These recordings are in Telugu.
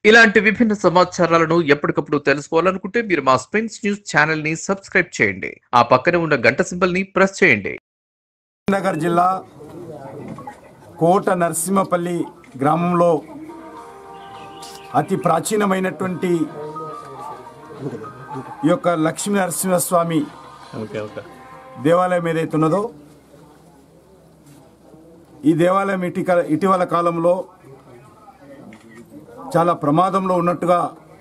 ఇలాంటి విభిన్న సమాచారాలను ఎప్పటికప్పుడు తెలుసుకోవాలనుకుంటే మీరు మా స్ప్రింగ్స్ న్యూస్ ఛానల్ ని సబ్స్క్రైబ్ చేయండి ఆ పక్కనే ఉన్న గంట సింబల్ ని ప్రెస్ చేయండి నగర్ జిల్లా కోట నరసింహపల్లి గ్రామంలో అతి ప్రాచీనమైనటువంటి ఈ యొక్క లక్ష్మీ నరసింహస్వామి ఓకే ఓకే దేవాలయం ఏదైతే ఉన్నదో ఈ దేవాలయం ఇటీక ఇటీవల కాలంలో చాలా ప్రమాదంలో ఉన్నట్టుగా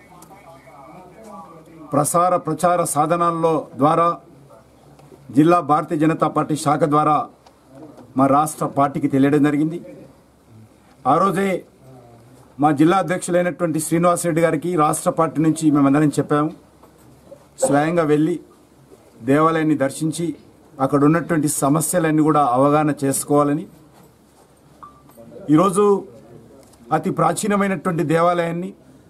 ప్రసార ప్రచార సాధనాల్లో ద్వారా జిల్లా భారతీయ జనతా పార్టీ శాఖ ద్వారా మా రాష్ట్ర పార్టీకి తెలియడం జరిగింది ఆ రోజే మా జిల్లా అధ్యక్షులైనటువంటి శ్రీనివాసరెడ్డి గారికి రాష్ట్ర పార్టీ నుంచి మేమందరం చెప్పాము స్వయంగా వెళ్ళి దేవాలయాన్ని దర్శించి అక్కడ ఉన్నటువంటి సమస్యలన్నీ కూడా అవగాహన చేసుకోవాలని ఈరోజు అతి ప్రాచీనమైనటువంటి దేవాలయాన్ని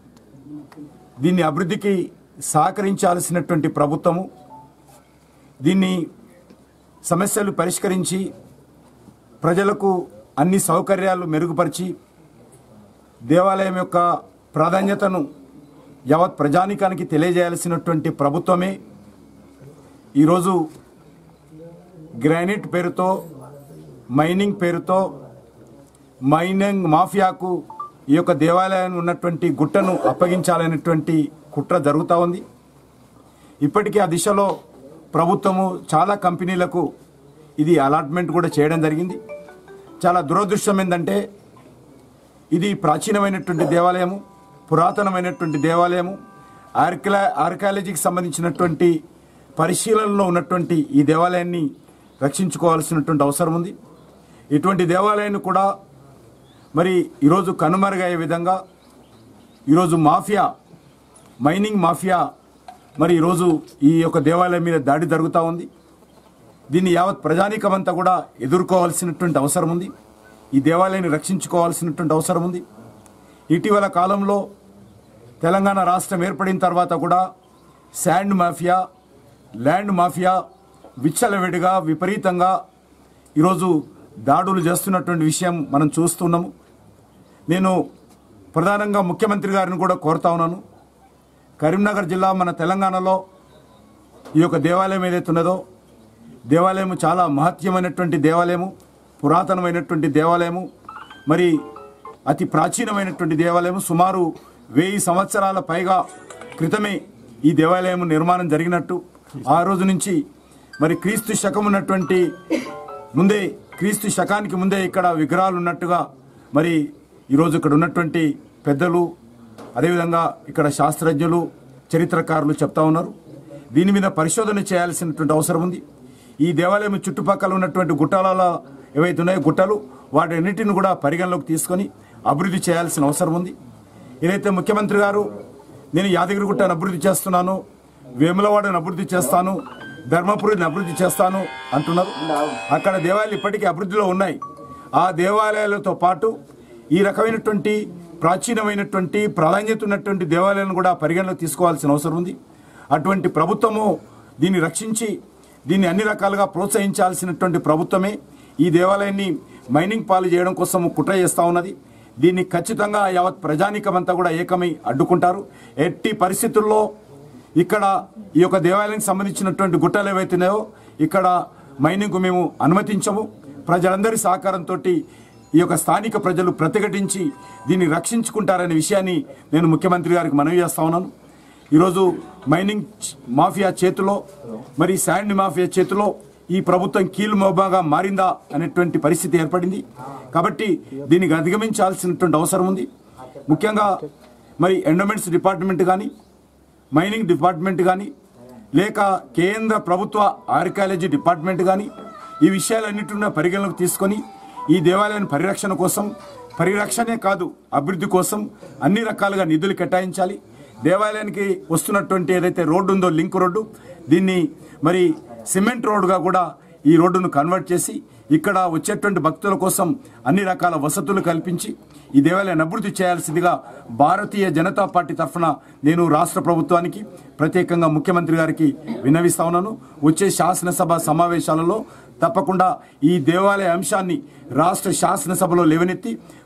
దీన్ని అభివృద్ధికి సహకరించాల్సినటువంటి ప్రభుత్వము దీన్ని సమస్యలు పరిష్కరించి ప్రజలకు అన్ని సౌకర్యాలు మెరుగుపరిచి దేవాలయం యొక్క ప్రాధాన్యతను యావత్ ప్రజానికానికి తెలియజేయాల్సినటువంటి ప్రభుత్వమే ఈరోజు గ్రానైట్ పేరుతో మైనింగ్ పేరుతో మైనింగ్ మాఫియాకు ఈ యొక్క దేవాలయాన్ని ఉన్నటువంటి గుట్టను అప్పగించాలనేటువంటి కుట్ర జరుగుతూ ఉంది ఇప్పటికీ ఆ దిశలో ప్రభుత్వము చాలా కంపెనీలకు ఇది అలాట్మెంట్ కూడా చేయడం జరిగింది చాలా దురదృష్టం ఏంటంటే ఇది ప్రాచీనమైనటువంటి దేవాలయము పురాతనమైనటువంటి దేవాలయము ఆర్కిలా ఆర్కాలజీకి సంబంధించినటువంటి పరిశీలనలో ఉన్నటువంటి ఈ దేవాలయాన్ని రక్షించుకోవాల్సినటువంటి అవసరం ఉంది ఇటువంటి దేవాలయాన్ని కూడా మరి ఈరోజు కనుమరుగయ్యే విధంగా ఈరోజు మాఫియా మైనింగ్ మాఫియా మరి ఈరోజు ఈ యొక్క దేవాలయం మీద దాడి జరుగుతూ ఉంది దీన్ని యావత్ ప్రజానీకమంతా కూడా ఎదుర్కోవాల్సినటువంటి అవసరం ఉంది ఈ దేవాలయాన్ని రక్షించుకోవాల్సినటువంటి అవసరం ఉంది ఇటీవల కాలంలో తెలంగాణ రాష్ట్రం ఏర్పడిన తర్వాత కూడా శాండ్ మాఫియా ల్యాండ్ మాఫియా విచ్చలవిడిగా విపరీతంగా ఈరోజు దాడులు చేస్తున్నటువంటి విషయం మనం చూస్తున్నాము నేను ప్రధానంగా ముఖ్యమంత్రి గారిని కూడా కోరుతా ఉన్నాను కరీంనగర్ జిల్లా మన తెలంగాణలో ఈ యొక్క దేవాలయం ఏదైతే ఉన్నదో దేవాలయం చాలా మహత్యమైనటువంటి దేవాలయము పురాతనమైనటువంటి దేవాలయము మరి అతి ప్రాచీనమైనటువంటి దేవాలయం సుమారు వెయ్యి సంవత్సరాల పైగా క్రితమే ఈ దేవాలయం నిర్మాణం జరిగినట్టు ఆ రోజు నుంచి మరి క్రీస్తు శకం ఉన్నటువంటి ముందే క్రీస్తు శకానికి ముందే ఇక్కడ విగ్రహాలు ఉన్నట్టుగా మరి ఈరోజు ఇక్కడ ఉన్నటువంటి పెద్దలు అదేవిధంగా ఇక్కడ శాస్త్రజ్ఞులు చరిత్రకారులు చెప్తా ఉన్నారు దీని మీద పరిశోధన చేయాల్సినటువంటి అవసరం ఉంది ఈ దేవాలయం చుట్టుపక్కల ఉన్నటువంటి గుట్టాల ఏవైతే ఉన్నాయో గుట్టలు వాటన్నిటిని కూడా పరిగణలోకి తీసుకొని అభివృద్ధి చేయాల్సిన అవసరం ఉంది ఏదైతే ముఖ్యమంత్రి గారు నేను యాదగిరిగుట్టను అభివృద్ధి చేస్తున్నాను వేములవాడను అభివృద్ధి చేస్తాను ధర్మపురిని అభివృద్ధి చేస్తాను అంటున్నారు అక్కడ దేవాలయాలు ఇప్పటికీ అభివృద్ధిలో ఉన్నాయి ఆ దేవాలయాలతో పాటు ఈ రకమైనటువంటి ప్రాచీనమైనటువంటి ప్రాధాన్యత ఉన్నటువంటి దేవాలయాలను కూడా పరిగణలోకి తీసుకోవాల్సిన అవసరం ఉంది అటువంటి ప్రభుత్వము దీన్ని రక్షించి దీన్ని అన్ని రకాలుగా ప్రోత్సహించాల్సినటువంటి ప్రభుత్వమే ఈ దేవాలయాన్ని మైనింగ్ పాలు చేయడం కోసం కుట్ర చేస్తా ఉన్నది దీన్ని ఖచ్చితంగా యావత్ ప్రజానీకమంతా కూడా ఏకమై అడ్డుకుంటారు ఎట్టి పరిస్థితుల్లో ఇక్కడ ఈ యొక్క దేవాలయానికి సంబంధించినటువంటి గుట్టలు ఏవైతున్నాయో ఇక్కడ మైనింగ్ మేము అనుమతించము ప్రజలందరి సహకారంతో ఈ యొక్క స్థానిక ప్రజలు ప్రతిఘటించి దీన్ని రక్షించుకుంటారనే విషయాన్ని నేను ముఖ్యమంత్రి గారికి మనవి చేస్తా ఉన్నాను ఈరోజు మైనింగ్ చ్- మాఫియా చేతిలో మరి శాండ్ మాఫియా చేతిలో ఈ ప్రభుత్వం కీలు మోబాగా మారిందా అనేటువంటి పరిస్థితి ఏర్పడింది కాబట్టి దీనికి అధిగమించాల్సినటువంటి అవసరం ఉంది ముఖ్యంగా మరి ఎండోమెంట్స్ డిపార్ట్మెంట్ కానీ మైనింగ్ డిపార్ట్మెంట్ కానీ లేక కేంద్ర ప్రభుత్వ ఆర్కాలజీ డిపార్ట్మెంట్ కానీ ఈ విషయాలన్నింటినీ పరిగణలోకి తీసుకొని ఈ దేవాలయాన్ని పరిరక్షణ కోసం పరిరక్షణే కాదు అభివృద్ధి కోసం అన్ని రకాలుగా నిధులు కేటాయించాలి దేవాలయానికి వస్తున్నటువంటి ఏదైతే రోడ్డు ఉందో లింక్ రోడ్డు దీన్ని మరి సిమెంట్ రోడ్డుగా కూడా ఈ రోడ్డును కన్వర్ట్ చేసి ఇక్కడ వచ్చేటువంటి భక్తుల కోసం అన్ని రకాల వసతులు కల్పించి ఈ దేవాలయాన్ని అభివృద్ధి చేయాల్సిందిగా భారతీయ జనతా పార్టీ తరఫున నేను రాష్ట్ర ప్రభుత్వానికి ప్రత్యేకంగా ముఖ్యమంత్రి గారికి విన్నవిస్తా ఉన్నాను వచ్చే శాసనసభ సమావేశాలలో తప్పకుండా ఈ దేవాలయ అంశాన్ని రాష్ట్ర శాసనసభలో లేవనెత్తి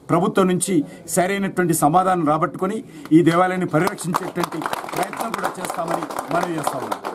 ప్రభుత్వం నుంచి సరైనటువంటి సమాధానం రాబట్టుకొని ఈ దేవాలయాన్ని పరిరక్షించేటువంటి ప్రయత్నం కూడా చేస్తామని మనవి చేస్తా ఉన్నాం